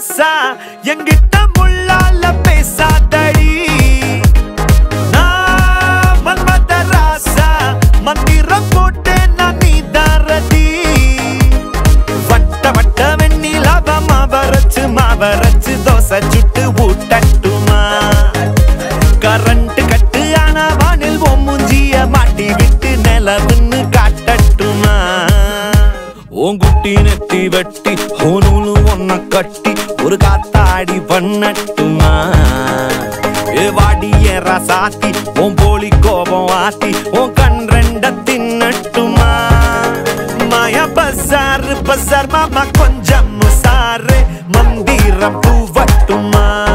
ரோசா எங்கிட்ட முள்ளால பேசாதடி நான் மன்மத ராசா மந்திரம் போட்டு நான் நீ தாரதி வட்ட வட்ட வெண்ணிலாவ மாவரச்சு மாவரச்சு தோசை சுட்டு ஊட்டட்டுமா கரண்ட் கட்டு ஆனா வானில் உன் மூஞ்சிய மாட்டி விட்டு நிலவுன்னு காட்டட்டுமா உன் குட்டி நெத்தி வெட்டி ஓனூலு ஒன்ன கட்டி ஒரு காத்தாடி பண்ணட்டுமா ஏ வாடி ஏற சாத்தி உன் போலி கோபம் ஆத்தி உன் கண் ரெண்ட தின்னட்டுமா மாயா பசார் பசார் மாமா கொஞ்சம் முசாரு மந்திரம் பூவட்டுமா